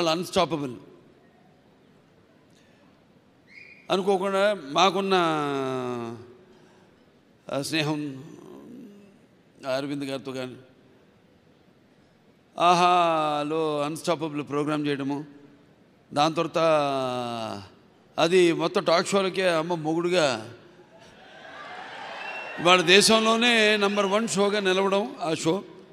వాళ్ళు అన్స్టాపబుల్ అనుకోకుండా మాకున్న ఆ, స్నేహం అరవింద్ గారితో కానీ ఆహాలో అన్స్టాపబుల్ ప్రోగ్రామ్ చేయడము దాని తర్వాత అది మొత్తం టాక్ షోలకే అమ్మ మొగుడుగా వాళ్ళ దేశంలోనే నంబర్ వన్ షోగా నిలవడం ఆ షో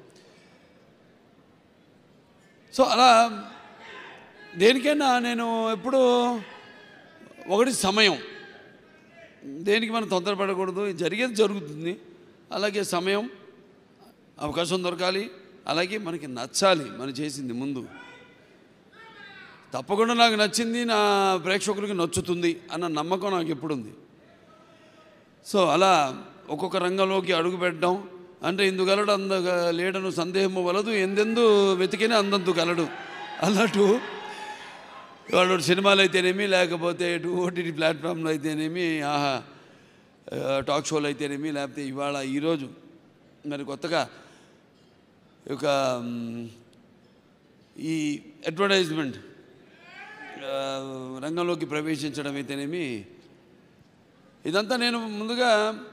సో అలా దేనికైనా నేను ఎప్పుడు ఒకటి సమయం దేనికి మనం తొందరపడకూడదు జరిగేది జరుగుతుంది అలాగే సమయం అవకాశం దొరకాలి అలాగే మనకి నచ్చాలి మనం చేసింది ముందు తప్పకుండా నాకు నచ్చింది నా ప్రేక్షకులకి నచ్చుతుంది అన్న నమ్మకం నాకు ఎప్పుడు ఉంది సో అలా ఒక్కొక్క రంగంలోకి అడుగు పెట్టడం అంటే ఇందుగలడు అంద లేడను సందేహము వలదు ఎందెందు వెతికినా అందందు గలడు అన్నట్టు వాళ్ళు సినిమాలు అయితేనేమి లేకపోతే ఇటు ఓటీటీ ప్లాట్ఫామ్లో అయితేనేమి ఆహా ఆ, టాక్ షోలు అయితేనేమి లేకపోతే ఇవాళ ఈరోజు మరి కొత్తగా ఈ యొక్క మ్, ఈ అడ్వర్టైజ్మెంట్ ఆ, రంగంలోకి ప్రవేశించడం అయితేనేమి ఇదంతా నేను ముందుగా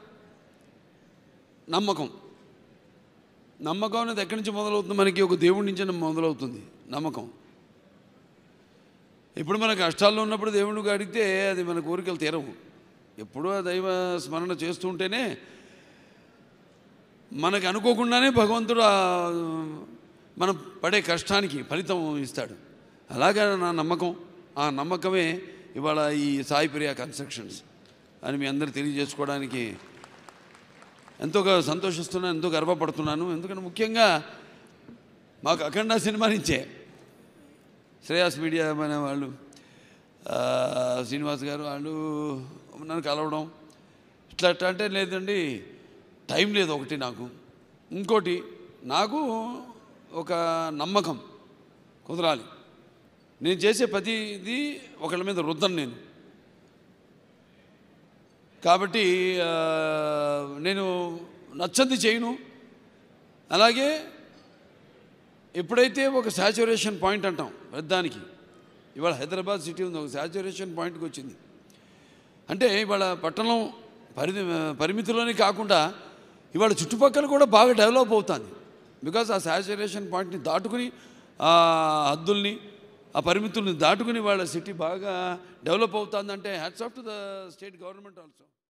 నమ్మకం నమ్మకం అనేది ఎక్కడి నుంచి మొదలవుతుంది మనకి ఒక దేవుడి నుంచి మొదలవుతుంది నమ్మకం ఇప్పుడు మన కష్టాల్లో ఉన్నప్పుడు దేవుడికి అడిగితే అది మన కోరికలు తీరవు ఎప్పుడూ ఆ దైవ స్మరణ చేస్తూ ఉంటేనే మనకు అనుకోకుండానే భగవంతుడు ఆ మనం పడే కష్టానికి ఫలితం ఇస్తాడు అలాగే నా నమ్మకం ఆ నమ్మకమే ఇవాళ ఈ సాయి ప్రియ కన్స్ట్రక్షన్స్ అని మీ అందరు తెలియజేసుకోవడానికి ఎంతో గ- సంతోషిస్తున్నాను ఎంతో గర్వపడుతున్నాను ఎందుకంటే ముఖ్యంగా మాకు అఖండ సినిమా నుంచే శ్రేయాస్ మీడియా మన వాళ్ళు ఆ, శ్రీనివాస్ గారు వాళ్ళు నన్ను కలవడం ఇట్లా అట్లా అంటే లేదండి టైం లేదు ఒకటి నాకు ఇంకోటి నాకు ఒక నమ్మకం కుదరాలి నేను చేసే ప్రతిది ఒకళ్ళ మీద రుద్దను నేను కాబట్టి ఆ, నేను నచ్చంది చేయను అలాగే ఎప్పుడైతే ఒక శాచురేషన్ పాయింట్ అంటాం పెద్దానికి ఇవాళ హైదరాబాద్ సిటీ ఉంది ఒక శాచురేషన్ పాయింట్కి వచ్చింది అంటే ఇవాళ పట్టణం పరిధి పరిమితిలోనే కాకుండా ఇవాళ చుట్టుపక్కల కూడా బాగా డెవలప్ అవుతుంది బికాస్ ఆ శాచురేషన్ పాయింట్ని దాటుకుని ఆ హద్దుల్ని ఆ పరిమితుల్ని దాటుకుని వాళ్ళ సిటీ బాగా డెవలప్ అవుతుందంటే hats off to the state government also